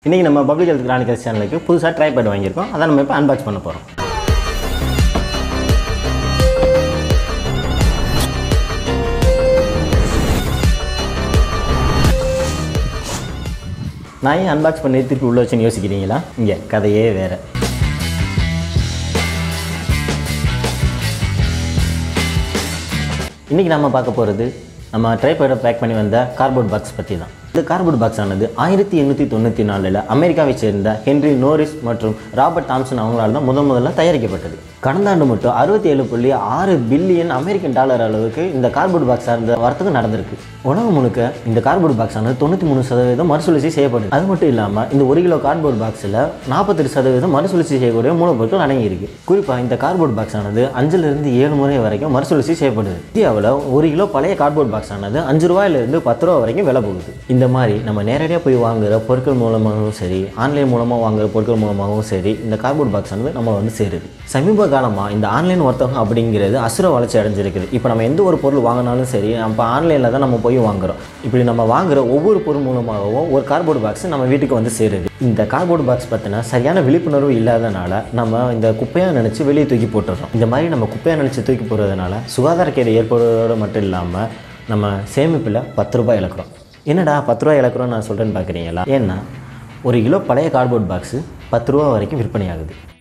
இன்றைக்கி நம்ம public health Chronicles சேனலுக்கு புதுசாக ட்ரைபேட் வாங்கியிருக்கோம் அதை நம்ம இப்போ அன்பாக்ஸ் பண்ண போகிறோம் நான் ஏன் அன்பாக்ஸ் பண்ணி திருப்பி உள்ளே வச்சுன்னு யோசிக்கிறீங்களா இங்கே கதையே வேறு இன்றைக்கி நம்ம பார்க்க போகிறது நம்ம ட்ரைபேடை பேக் பண்ணி வந்த கார்போர்ட் பாக்ஸ் பற்றி தான் இந்த கார்போர்ட் பாக்ஸ் ஆனது ஆயிரத்தி எண்ணூற்றி தொண்ணூற்றி நாலில் அமெரிக்காவை சேர்ந்த ஹென்ரி நோரிஸ் மற்றும் ராபர்ட் தாம்சன் அவங்களால தான் முதன் முதல்ல தயாரிக்கப்பட்டது கடந்த ஆண்டு மட்டும் அறுபத்தி ஏழு புள்ளி ஆறு பில்லியன் அமெரிக்கன் டாலர் அளவுக்கு இந்த கார்போர்ட் பாக்ஸ் சார்ந்த வர்த்தகம் நடந்திருக்கு உணவு முழுக்க இந்த கார்போர்ட் பாக்ஸ் ஆனது தொண்ணூற்றி மூணு சதவீதம் மறுசுழற்சி செய்யப்படுது அது மட்டும் இல்லாமல் இந்த ஒரு கிலோ கார்ட்போர்ட் பாக்ஸில் நாற்பத்தெட்டு சதவீதம் மறுசுழற்சி செய்யக்கூடிய மூலப்பொருட்கள் அடங்கியிருக்கு குறிப்பாக இந்த கார்ட்போர்ட் பாக்ஸ் ஆனது அஞ்சுலேருந்து ஏழு முறை வரைக்கும் மறுசுழற்சி செய்யப்படுது இந்தியாவில் ஒரு கிலோ பழைய கார்ட்போர்ட் பாக்ஸ் ஆனது அஞ்சு ரூபாயிலிருந்து பத்து ரூபா வரைக்கும் விலை போகுது இந்த மாதிரி நம்ம நேரடியாக போய் வாங்குற பொருட்கள் மூலமாகவும் சரி ஆன்லைன் மூலமாக வாங்குற பொருட்கள் மூலமாகவும் சரி இந்த கார்ட்போர்ட் பாக்ஸ் ஆனது நம்ம வந்து சேருது சமீப காலமாக இந்த ஆன்லைன் வர்த்தகம் அப்படிங்கிறது அசுர வளர்ச்சி அடைஞ்சிருக்குது இப்போ நம்ம எந்த ஒரு பொருள் வாங்கினாலும் சரி நம்ம ஆன்லைனில் தான் நம்ம போய் வாங்குறோம் இப்படி நம்ம வாங்குற ஒவ்வொரு பொருள் மூலமாகவும் ஒரு கார்ட்போர்ட் பாக்ஸ் நம்ம வீட்டுக்கு வந்து சேருது இந்த கார்ட்போர்ட் பாக்ஸ் பற்றின சரியான விழிப்புணர்வு இல்லாதனால நம்ம இந்த குப்பையாக நினச்சி வெளியே தூக்கி போட்டுடுறோம் இந்த மாதிரி நம்ம குப்பையாக நினச்சி தூக்கி போடுறதுனால சுகாதாரக்கேடு ஏற்படுவதோடு மட்டும் இல்லாமல் நம்ம சேமிப்பில் பத்து ரூபாய் இழக்கிறோம் என்னடா பத்து ரூபாய் இழக்கிறோம் நான் சொல்கிறேன்னு பார்க்குறீங்களா ஏன்னா ஒரு கிலோ பழைய கார்ட்போர்ட் பாக்ஸு பத்து ரூபா வரைக்கும் விற்பனை ஆகுது